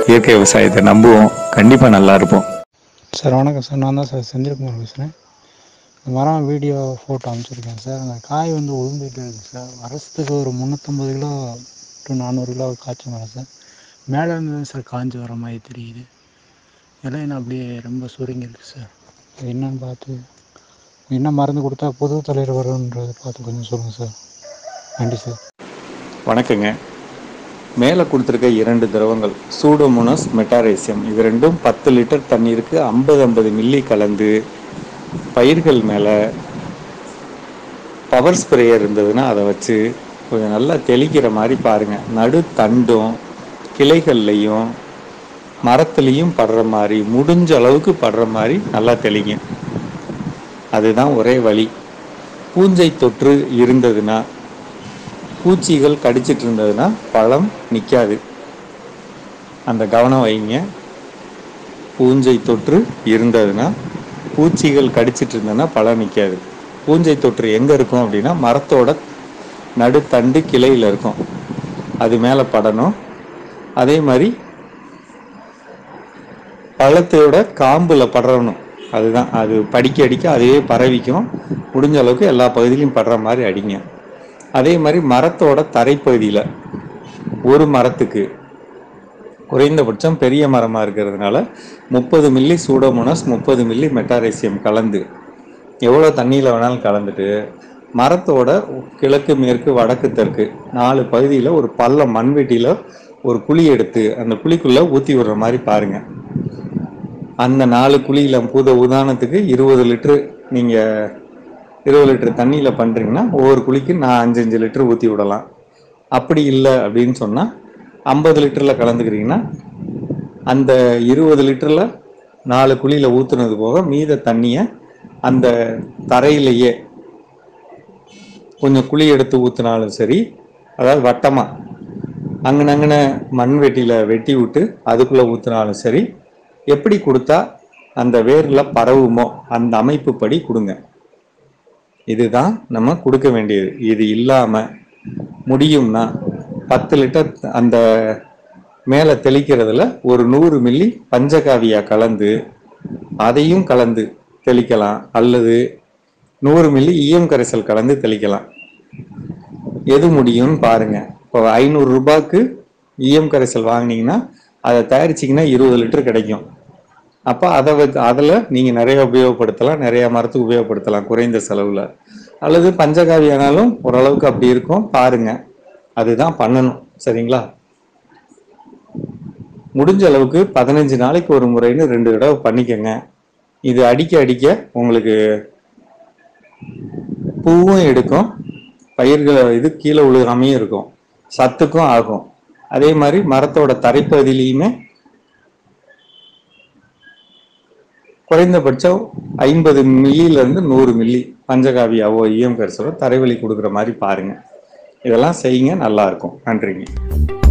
இயற்கை விவசாயத்தை நம்புவோம் கண்டிப்பாக நல்லா இருப்போம் சார் வணக்கம் சார் நான் தான் சார் செந்தில்குமார் பேசுகிறேன் இந்த மரம் வீடியோ ஃபோட்டோ அனுப்பிச்சிருக்கேன் சார் அந்த காய் வந்து உளுந்துட்டு இருக்குது சார் வருஷத்துக்கு ஒரு முந்நூற்றம்பது கிலோ டு நானூறு கிலோ காய்ச்ச மரம் சார் மேலே இருந்து தான் சார் காஞ்சி வர மாதிரி தெரியுது இலை என்ன அப்படியே ரொம்ப சுருங்கிருக்கு சார் அது என்னன்னு பார்த்து என்ன மருந்து கொடுத்தா புது தலைவர் வரும்ன்றதை பார்த்து கொஞ்சம் சொல்லுங்கள் சார் நன்றி சார் வணக்கங்க மேலே கொடுத்துருக்க இரண்டு திரவங்கள் சூடோமோனஸ் மெட்டாரேசியம் இது ரெண்டும் பத்து லிட்டர் தண்ணீருக்கு ஐம்பது ஐம்பது மில்லி கலந்து பயிர்கள் மேலே பவர் ஸ்ப்ரேயர் இருந்ததுன்னா அதை வச்சு கொஞ்சம் நல்லா தெளிக்கிற மாதிரி பாருங்கள் நடு தண்டும் கிளைகள்லையும் மரத்துலேயும் படுற மாதிரி முடிஞ்ச அளவுக்கு படுற மாதிரி நல்லா தெளிங்க அதுதான் ஒரே வழி பூஞ்சை தொற்று இருந்ததுன்னா பூச்சிகள் கடிச்சிட்டு இருந்ததுன்னா பழம் நிற்காது அந்த கவனம் வைங்க பூஞ்சை தொற்று இருந்ததுன்னா பூச்சிகள் கடிச்சிட்டு இருந்ததுன்னா பழம் நிற்காது பூஞ்சை தொற்று எங்கே இருக்கும் அப்படின்னா மரத்தோட நடுத்தண்டு கிளையில் இருக்கும் அது மேலே படணும் அதே மாதிரி பழத்தோட காம்பில் படரணும் அதுதான் அது படிக்க அடிக்க அதுவே பரவிக்கும் முடிஞ்ச அளவுக்கு எல்லா பகுதியிலையும் படுற மாதிரி அடிங்க அதே மாதிரி மரத்தோட தரைப்பகுதியில் ஒரு மரத்துக்கு குறைந்தபட்சம் பெரிய மரமாக இருக்கிறதுனால முப்பது மில்லி சூடோமோனஸ் முப்பது மில்லி மெட்டாரேசியம் கலந்து எவ்வளோ தண்ணியில் வேணாலும் கலந்துட்டு மரத்தோட கிழக்கு மேற்கு வடக்கு தெற்கு நாலு பகுதியில் ஒரு பள்ள மண்வெட்டியில் ஒரு குழி எடுத்து அந்த குழிக்குள்ளே ஊற்றி விடுற மாதிரி பாருங்கள் அந்த நாலு குழியில் புத உதாரணத்துக்கு இருபது லிட்ரு நீங்கள் இருபது லிட்டர் தண்ணியில் பண்ணுறீங்கன்னா ஒவ்வொரு குழிக்கு நான் அஞ்சு அஞ்சு லிட்டர் ஊற்றி விடலாம் அப்படி இல்லை அப்படின்னு சொன்னால் ஐம்பது லிட்டரில் கலந்துக்கிறீங்கன்னா அந்த இருபது லிட்டரில் நாலு குழியில் ஊற்றுனது போக மீத தண்ணியை அந்த தரையிலேயே கொஞ்சம் குழி எடுத்து ஊற்றினாலும் சரி அதாவது வட்டமாக அங்கன அங்கன மண் வெட்டியில் வெட்டி விட்டு அதுக்குள்ளே ஊற்றினாலும் சரி எப்படி கொடுத்தா அந்த வேரில் பரவுமோ அந்த அமைப்பு படி கொடுங்க இதுதான் நம்ம கொடுக்க வேண்டியது இது இல்லாமல் முடியும்னா பத்து லிட்டர் அந்த மேலே தெளிக்கிறதுல ஒரு நூறு மில்லி பஞ்சகாவியா கலந்து அதையும் கலந்து தெளிக்கலாம் அல்லது நூறு மில்லி ஈயம் கரைசல் கலந்து தெளிக்கலாம் எது முடியும்னு பாருங்க இப்போ ஐநூறு ரூபாய்க்கு ஈயம் கரைசல் வாங்கினீங்கன்னா அதை தயாரிச்சிங்கன்னா இருபது லிட்டர் கிடைக்கும் அப்போ அதை வச்சு அதில் நீங்கள் நிறைய உபயோகப்படுத்தலாம் நிறைய மரத்துக்கு உபயோகப்படுத்தலாம் குறைந்த செலவில் அல்லது பஞ்சகாவியானாலும் ஓரளவுக்கு அப்படி இருக்கும் பாருங்க அதுதான் பண்ணணும் சரிங்களா முடிஞ்ச அளவுக்கு பதினஞ்சு நாளைக்கு ஒரு முறைன்னு ரெண்டு தடவை பண்ணிக்கங்க இது அடிக்க அடிக்க உங்களுக்கு பூவும் எடுக்கும் பயிர்களை இது கீழே விழுகாமையும் இருக்கும் சத்துக்கும் ஆகும் அதே மாதிரி மரத்தோட தரைப்பகுதியிலையுமே குறைந்தபட்சம் ஐம்பது மில்லியிலேருந்து நூறு மில்லி பஞ்சகாவியாவோ ஈயம் கரிசலோ தரைவழி கொடுக்குற மாதிரி பாருங்க இதெல்லாம் செய்யுங்க நல்லா இருக்கும் நன்றிங்க